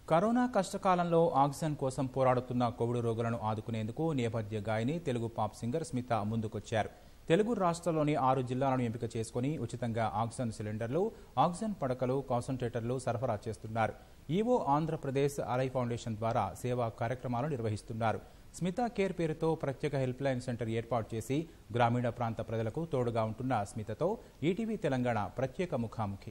Corona కష్టకాలంలో oxygen కోసం పోరాడుతున్న కోవిడ్ రోగులను ఆదుకునేందుకు నేపథ్య గాయని తెలుగు పాప్ సింగర్ స్మిత ముందుకొచ్చారు తెలుగు రాష్ట్రాల్లోని ఆరు జిల్లాలను ఎంపిక చేసుకుని ఉచితంగా ఆక్సిజన్ సిలిండర్లు ఆక్సిజన్ పడకలు కాన్సన్ట్రేటర్లు సరఫరా చేస్తున్నారు ఈవో ఆంధ్రప్రదేశ్ అలై ఫౌండేషన్ ద్వారా సేవా కార్యక్రమాలు నిర్వహిస్తున్నారు స్మిత కేర్ పేరుతో ప్రత్యేక హెల్ప్ లైన్ సెంటర్ ఏర్పాటు చేసి గ్రామీణ ప్రాంత ప్రజలకు తోడుగా ఉంటున్న స్మితతో ఈటీవీ తెలంగాణ ప్రత్యేక ముఖాముఖి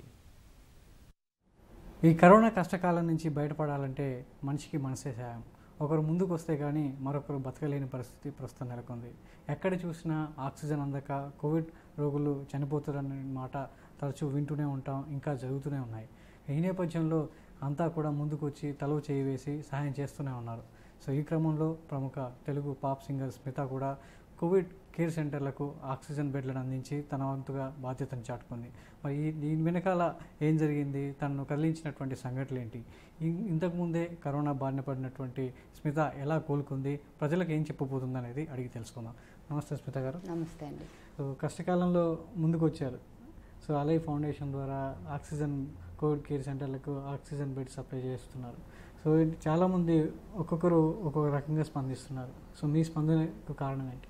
ఈ కరోనా కష్టకాలం నుంచి బయటపడాలంటే మనిషికి మనసే సాయం ఒకరు ముందుకు వస్తే కానీ మరొకరు బతకలేని పరిస్థితి ప్రస్తుతం నెలకొంది ఎక్కడ చూసినా ఆక్సిజన్ అందక కోవిడ్ రోగులు చనిపోతారనే మాట తరచూ వింటూనే ఉంటాం ఇంకా జరుగుతూనే ఉన్నాయి ఈ నేపథ్యంలో అంతా కూడా ముందుకు వచ్చి తలవు చేయి వేసి సహాయం చేస్తూనే ఉన్నారు సో ఈ క్రమంలో ప్రముఖ తెలుగు పాప్ సింగర్ స్మిత కూడా కోవిడ్ కేర్ సెంటర్లకు ఆక్సిజన్ బెడ్లను అందించి తన వంతుగా బాధ్యతను చాటుకుంది మరి ఈ దీని వెనకాల ఏం జరిగింది తనను కదిలించినటువంటి సంఘటనలు ఏంటి ఇం- ఇంతకుముందే కరోనా బారిన పడినటువంటి స్మిత ఎలా కోలుకుంది ప్రజలకు ఏం చెప్పబోతుంది అనేది అడిగి తెలుసుకుందాం నమస్తే స్మిత గారు నమస్తే అండి సో కష్టకాలంలో ముందుకు వచ్చారు సో అలై ఫౌండేషన్ ద్వారా ఆక్సిజన్ కోవిడ్ కేర్ సెంటర్లకు ఆక్సిజన్ బెడ్ సప్లై చేస్తున్నారు సో ఇది చాలామంది ఒక్కొక్కరు ఒక్కొక్క రకంగా స్పందిస్తున్నారు సో మీ స్పందనకు కారణం ఏంటి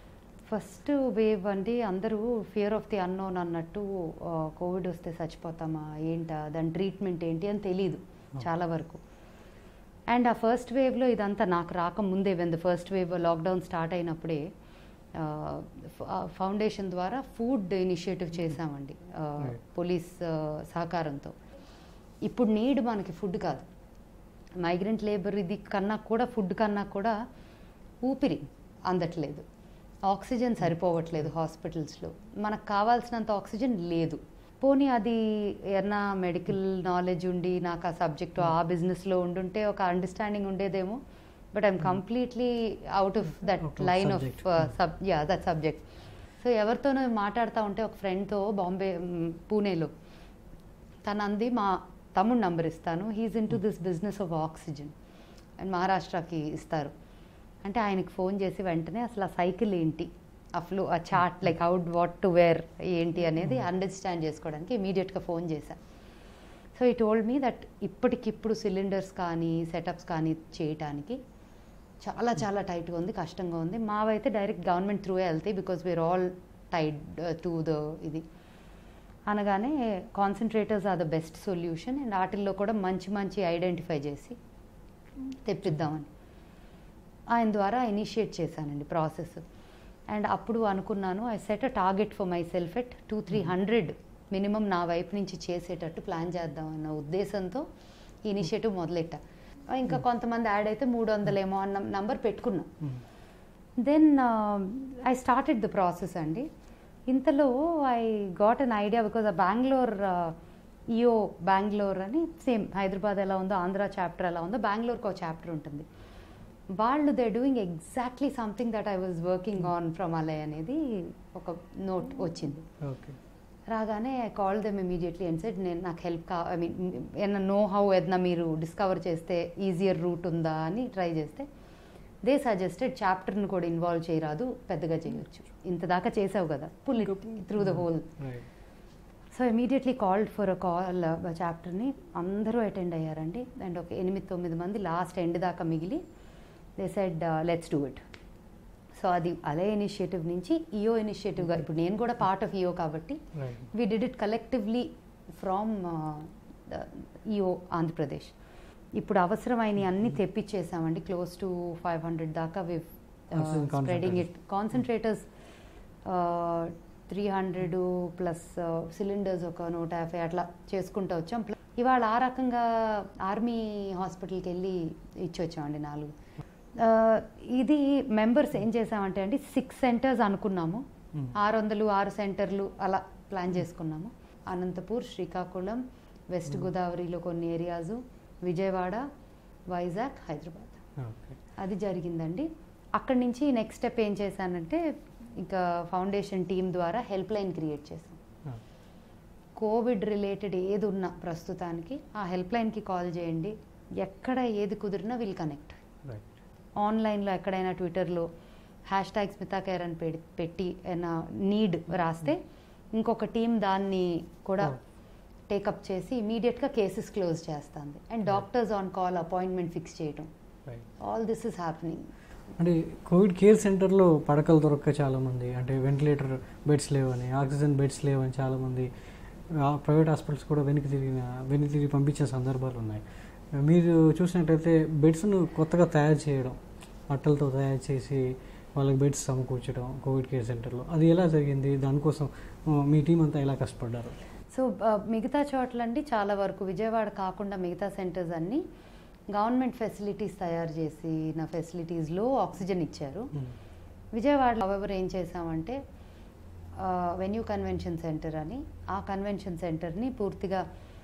ఫస్ట్ వేవ్ అండి అందరూ ఫియర్ ఆఫ్ ది అన్నోన్ అన్నట్టు ఆ, కోవిడ్ వస్తే చచ్చిపోతామా ఏంటా దాని ట్రీట్మెంట్ ఏంటి అని తెలీదు చాలా వరకు అండ్ ఆ ఫస్ట్ వేవ్లో ఇదంతా నాకు రాకముందే when the first wave lockdown start అయినప్పుడే ఆ, ఫ- ఆ ఫౌండేషన్ ద్వారా ఫుడ్ ఇనిషియేటివ్ చేశామండి ఆ, Right. పోలీస్ ఆ, సహకారంతో ఇప్పుడు నీడ్ మనకి ఫుడ్ కాదు మైగ్రెంట్ లేబర్ ఇది కన్నా కూడా ఫుడ్ కన్నా కూడా ఊపిరి అందట్లేదు ఆక్సిజన్ సరిపోవట్లేదు హాస్పిటల్స్లో మనకు కావాల్సినంత ఆక్సిజన్ లేదు పోనీ అది ఏమన్నా మెడికల్ నాలెడ్జ్ ఉండి నాకు ఆ సబ్జెక్టు ఆ బిజినెస్లో ఉండుంటే ఒక అండర్స్టాండింగ్ ఉండేదేమో but I'm completely out of that Out of line of subject. Sub yeah that subject so ఎవరితోనో మాట్లాడుతూ ఉంటే ఒక ఫ్రెండ్తో బాంబే మ్, పూణేలో తను అంది మా తమ్ముడు నంబర్ ఇస్తాను he's into this business of oxygen and మహారాష్ట్రకి ఇస్తారు అంటే ఆయనకి ఫోన్ చేసి వెంటనే అసలు ఆ సైకిల్ ఏంటి ఆ ఫ్లో ఆ chart like out what to where ఏంటి అనేది అండర్స్టాండ్ చేసుకోవడానికి ఇమీడియట్గా ఫోన్ చేశాను so he told me that ఇప్పటికిప్పుడు సిలిండర్స్ కానీ సెటప్స్ కానీ చేయటానికి చాలా చాలా టైట్గా ఉంది కష్టంగా ఉంది మావైతే డైరెక్ట్ గవర్నమెంట్ త్రూ వెళ్తాయి because we're all tied to the ఇది అనగానే concentrators are the best solution and వాటిల్లో కూడా మంచి మంచి ఐడెంటిఫై చేసి తెప్పిద్దామని ఆయన ద్వారా ఇనిషియేట్ చేశానండి ప్రాసెస్ అండ్ అప్పుడు అనుకున్నాను I set a target for myself at two three hundred minimum నా వైపు నుంచి చేసేటట్టు ప్లాన్ చేద్దామన్న ఉద్దేశంతో ఈ ఇనిషియేటివ్ మొదలెట్టా ఇంకా కొంతమంది యాడ్ అయితే మూడు వందలేమో అన్న నంబర్ పెట్టుకున్నా then I started the process అండి ఇంతలో I got an idea because ఆ బెంగళూర్ ఈఓ బెంగళూర్ అని సేమ్ హైదరాబాద్ ఎలా ఉందో ఆంధ్ర చాప్టర్ ఎలా ఉందో బెంగళూరుకి ఒక చాప్టర్ ఉంటుంది వాళ్ళు they doing exactly something that I was working on from Alai అనేది ఒక నోట్ వచ్చింది ఓకే రాగానే I call them immediately and said నేను నాకు హెల్ప్ కా ఐ మీన్ ఏమన్నా నో హౌ ఏదన్నా మీరు డిస్కవర్ చేస్తే ఈజియర్ రూట్ ఉందా అని ట్రై చేస్తే దే సజెస్టెడ్ చాప్టర్ని కూడా ఇన్వాల్వ్ చేయరాదు పెద్దగా చేయొచ్చు ఇంత దాకా చేసావు కదా pull through the whole right so immediately called for a call చాప్టర్ని అందరూ అటెండ్ అయ్యారండి అండ్ ఒక ఎనిమిది తొమ్మిది మంది లాస్ట్ ఎండ్ దాకా మిగిలి they said let's do it so అది అలే ఇనిషియేటివ్ నుంచి ఈఓ ఇనిషియేటివ్గా ఇప్పుడు నేను కూడా పార్ట్ ఆఫ్ ఈఓ కాబట్టి right we did it collectively from EO Andhra Pradesh ఇప్పుడు అవసరమైన అన్ని తెప్పించేసామండి క్లోజ్ టు ఫైవ్ హండ్రెడ్ దాకా we Oxygen spreading it concentrators three hundred plus cylinders ఒక నూట యాభై అట్లా చేసుకుంటూ వచ్చాం Plus ఇవాళ ఆ రకంగా ఆర్మీ హాస్పిటల్కి వెళ్ళి ఇచ్చి వచ్చామండి నాలుగు ఆ, ఇది మెంబర్స్ ఏం చేసామంటే అండి సిక్స్ సెంటర్స్ అనుకున్నాము Hmm. ఆరు వందలు ఆరు సెంటర్లు అలా ప్లాన్ చేసుకున్నాము అనంతపూర్ శ్రీకాకుళం వెస్ట్ గోదావరిలో కొన్ని ఏరియాసు విజయవాడ వైజాగ్ హైదరాబాద్ ఓకే అది జరిగిందండి అక్కడి నుంచి నెక్స్ట్ స్టెప్ ఏం చేశానంటే ఇంకా ఫౌండేషన్ టీం ద్వారా హెల్ప్ లైన్ క్రియేట్ చేశాం కోవిడ్ రిలేటెడ్ ఏది ఉన్నా ప్రస్తుతానికి ఆ హెల్ప్ లైన్కి కాల్ చేయండి ఎక్కడ ఏది కుదిరినా విల్ కనెక్ట్ రైట్ ఆన్లైన్లో ఎక్కడైనా ట్విట్టర్లో హ్యాష్ ట్యాగ్ స్మితా కేర్ అని పెడి పెట్టి ఏమైనా నీడ్ రాస్తే ఇంకొక టీం దాన్ని కూడా Oh. టేకప్ చేసి ఇమీడియట్గా కేసెస్ క్లోజ్ చేస్తుంది and doctors on call appointment fix చేయడం ఆల్ దిస్ ఇస్ హ్యాపెనింగ్ అంటే కోవిడ్ కేర్ సెంటర్లో పడకలు దొరక్క చాలామంది అంటే వెంటిలేటర్ బెడ్స్ లేవని ఆక్సిజన్ బెడ్స్ లేవని చాలామంది ఆ ప్రైవేట్ హాస్పిటల్స్ కూడా వెనక్కి తిరిగిన వెనక్కి తిరిగి పంపించిన సందర్భాలు ఉన్నాయి మీరు చూసినట్టయితే బెడ్స్ను కొత్తగా తయారు చేయడం అట్టలతో తయారు చేసి వాళ్ళకి బెడ్స్ సమకూర్చడం కోవిడ్ కేర్ సెంటర్లో అది ఎలా జరిగింది దానికోసం ఆ, మీ టీం అంతా ఎలా కష్టపడ్డారు సో ఆ, మిగతా చోట్లండి చాలా వరకు విజయవాడ కాకుండా మిగతా సెంటర్స్ అన్నీ గవర్నమెంట్ ఫెసిలిటీస్ తయారు చేసి నా ఫెసిలిటీస్లో ఆక్సిజన్ ఇచ్చారు విజయవాడలో ఎవరు ఏం చేసామంటే వెన్యూ కన్వెన్షన్ సెంటర్ అని ఆ కన్వెన్షన్ సెంటర్ని పూర్తిగా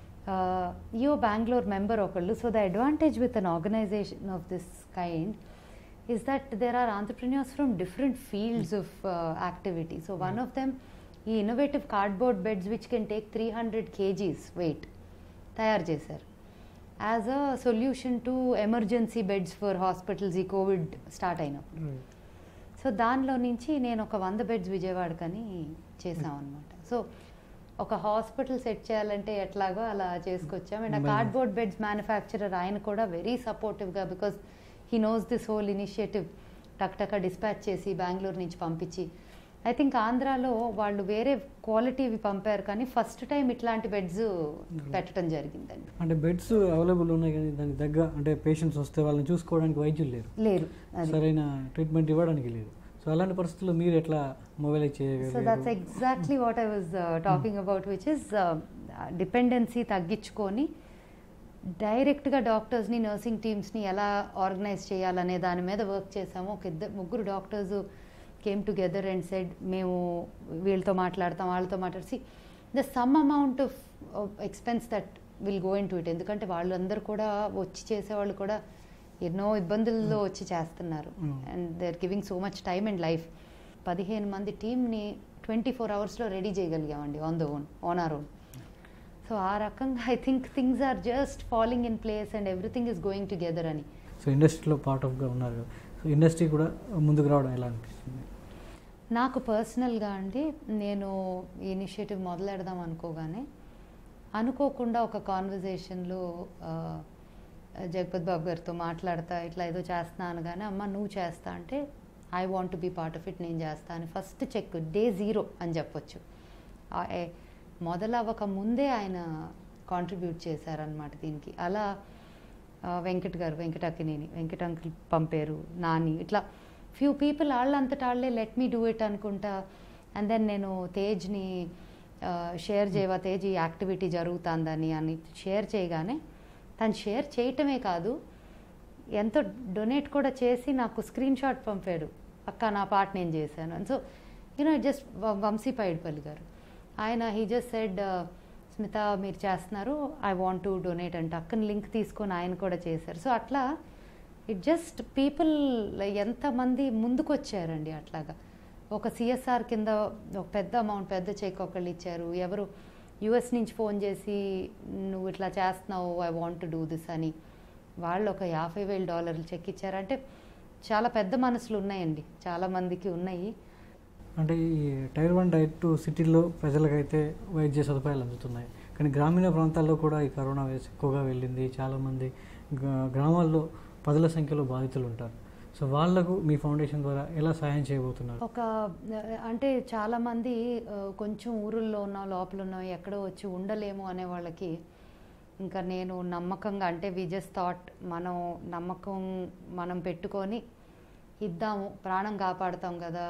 యో బెంగళూరు మెంబర్ ఒకళ్ళు so the advantage with an organization of this kind is that there are entrepreneurs from different fields of uh, activity. So one of them, ఈ innovative cardboard beds which can take 300 kgs weight తయారు చేశారు as a solution to emergency beds for hospitals ఈ covid start అయినప్పుడు so దానిలో నుంచి నేను ఒక వంద బెడ్స్ విజయవాడకని చేసాం అనమాట సో ఒక హాస్పిటల్ సెట్ చేయాలంటే ఎట్లాగో అలా చేసుకొచ్చాం అండ్ ఆ Amazing. కార్డ్బోర్డ్ బెడ్స్ మ్యానుఫ్యాక్చరర్ ఆయన కూడా వెరీ సపోర్టివ్గా because he knows this whole initiative టక్ టక్ డిస్పాచ్ చేసి బెంగళూరు నుంచి పంపించి ఐ థింక్ ఆంధ్రాలో వాళ్ళు వేరే క్వాలిటీవి పంపారు కానీ ఫస్ట్ టైం ఇట్లాంటి బెడ్స్ పెట్టడం జరిగిందండి అంటే బెడ్స్ అవైలబుల్ ఉన్నాయి కానీ దానికి తగ్గ అంటే పేషెంట్స్ వస్తే వాళ్ళని చూసుకోవడానికి వైద్యులు లేరు లేరు అది సరైన ట్రీట్మెంట్ ఇవ్వడానికి లేదు సో అలాంటి పరిస్థితుల్లో మీరు ఎట్లా మొబైలైజ్ సో దట్స్ చేయగలిగారు exactly what I was talking about which is dependency తగ్గించుకొని డైరెక్ట్గా డాక్టర్స్ని నర్సింగ్ టీమ్స్ని ఎలా ఆర్గనైజ్ చేయాలనే దాని మీద వర్క్ చేసాము ఒక ఇద్దరు ముగ్గురు doctors came together and said మేము వీళ్ళతో మాట్లాడతాం వాళ్ళతో మాట్లాడి the some amount of expense that will go into it ఎందుకంటే వాళ్ళందరూ కూడా వచ్చి చేసేవాళ్ళు కూడా ఎన్నో ఇబ్బందుల్లో వచ్చి చేస్తున్నారు Mm. And they are giving so much time and life పదిహేను మంది టీమ్ని ట్వంటీ ఫోర్ అవర్స్లో రెడీ చేయగలిగామండి on the own on our own so ఆ రకంగా I think things are just following in place and everything is going together అని so ఇండస్ట్రీలో part ఆఫ్గా ఉన్నారు కదా సో ఇండస్ట్రీ కూడా ముందుకు రావడం ఎలా అనిపిస్తుంది నాకు పర్సనల్గా అండి నేను ఈ ఇనిషియేటివ్ మొదలెడదాం అనుకోగానే అనుకోకుండా ఒక కాన్వర్జేషన్లో జగపత్ బాబు గారితో మాట్లాడతా ఇట్లా ఏదో చేస్తున్నా అనగానే అమ్మ నువ్వు చేస్తా అంటే I want to be part of it నేను చేస్తా అని ఫస్ట్ చెక్ డే జీరో అని చెప్పొచ్చు ఆ, ఏ- మొదలవ్వక ముందే ఆయన కాంట్రిబ్యూట్ చేశారనమాట దీనికి అలా ఆ, వెంకట్ గారు వెంకట అక్కినేని వెంకట అంకుల్ పంపారు నాని ఇట్లా ఫ్యూ పీపుల్ వాళ్ళంతటా వాళ్ళే లెట్ మీ డూ ఇట్ అనుకుంటా అండ్ దెన్ నేను తేజ్ని షేర్ చేయవా తేజ్ ఈ యాక్టివిటీ జరుగుతుందని అని షేర్ చేయగానే తను షేర్ చేయటమే కాదు ఎంతో డొనేట్ కూడా చేసి నాకు స్క్రీన్ షాట్ పంపాడు అక్క నా పాట నేను చేశాను and so you know just Vamshi Paidipally గారు ఆయన హీ జస్ట్ సెడ్ స్మిత మీరు చేస్తున్నారు ఐ వాంట్ టు డొనేట్ అంటే అక్కని లింక్ తీసుకొని ఆయన కూడా చేశారు సో అట్లా ఇట్ జస్ట్ పీపుల్ ఎంతమంది ముందుకు వచ్చారండి అట్లాగా ఒక సిఎస్ఆర్ కింద ఒక పెద్ద అమౌంట్ పెద్ద చెక్ ఒకళ్ళు ఇచ్చారు ఎవరు యుఎస్ నుంచి ఫోన్ చేసి నువ్వు ఇట్లా చేస్తున్నావు I want to do this అని వాళ్ళు ఒక యాభై వేల డాలర్లు చెక్ ఇచ్చారు అంటే చాలా పెద్ద మనసులు ఉన్నాయండి చాలా మందికి ఉన్నాయి అంటే ఈ టైర్ వన్ టైర్ టూ సిటీల్లో ప్రజలకైతే వైద్య సదుపాయాలు అందుతున్నాయి కానీ గ్రామీణ ప్రాంతాల్లో కూడా ఈ కరోనా వైరస్ ఎక్కువగా వెళ్ళింది చాలామంది గ్రా- గ్రామాల్లో పదుల సంఖ్యలో బాధితులు ఉంటారు సో వాళ్లకు మీ ఫౌండేషన్ ద్వారా ఎలా సహాయం చేయబోతున్నారు ఒక ఆ, అంటే చాలామంది ఆ, కొంచెం ఊరుల్లో ఉన్న లోపల ఉన్న ఎక్కడో వచ్చి ఉండలేము అనే వాళ్ళకి ఇంకా నేను నమ్మకంగా అంటే వి జస్ట్ థాట్ మనం నమ్మకం మనం పెట్టుకొని ఇద్దాము ప్రాణం కాపాడుతాం కదా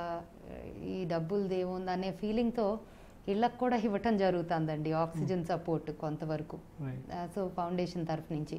ఈ డబ్బులు దేవుంది అనే ఫీలింగ్తో ఇళ్ళకు కూడా ఇవ్వటం జరుగుతుందండి ఆక్సిజన్ సపోర్ట్ కొంతవరకు Right. సో ఫౌండేషన్ తరఫు నుంచి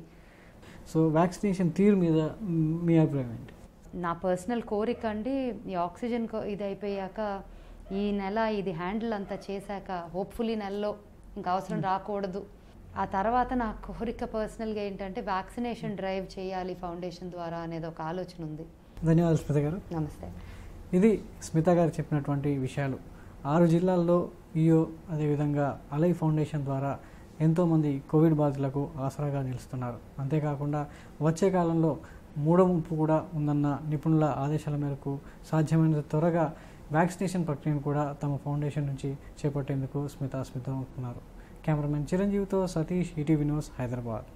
సో వ్యాక్సినేషన్ తీరు మీద మ్, మీ అభిప్రాయం ఏంటి నా పర్సనల్ కోరిక అండి ఈ ఆక్సిజన్ కో- ఇది అయిపోయాక ఈ నెల ఇది హ్యాండిల్ అంతా చేశాక హోప్ఫుల్లీ నెలలో ఇంకా అవసరం రాకూడదు ఆ తర్వాత నా కోరిక పర్సనల్గా ఏంటంటే వ్యాక్సినేషన్ డ్రైవ్ చేయాలి ఫౌండేషన్ ద్వారా అనేది ఒక ఆలోచన ఉంది ధన్యవాదాలు స్మిత గారు నమస్తే ఇది స్మిత గారు చెప్పినటువంటి విషయాలు ఆరు జిల్లాల్లో ఈయో అదేవిధంగా అలై ఫౌండేషన్ ద్వారా ఎంతోమంది కోవిడ్ బాధితులకు ఆసరాగా నిలుస్తున్నారు అంతేకాకుండా వచ్చే కాలంలో మూడో ముప్పు కూడా ఉందన్న నిపుణుల ఆదేశాల మేరకు సాధ్యమైనంత త్వరగా వ్యాక్సినేషన్ ప్రక్రియను కూడా తమ ఫౌండేషన్ నుంచి చేపట్టేందుకు స్మిత స్మితం అవుతున్నారు కెమెరామెన్ చిరంజీవితో సతీష్ ఈటీవీ న్యూస్ హైదరాబాద్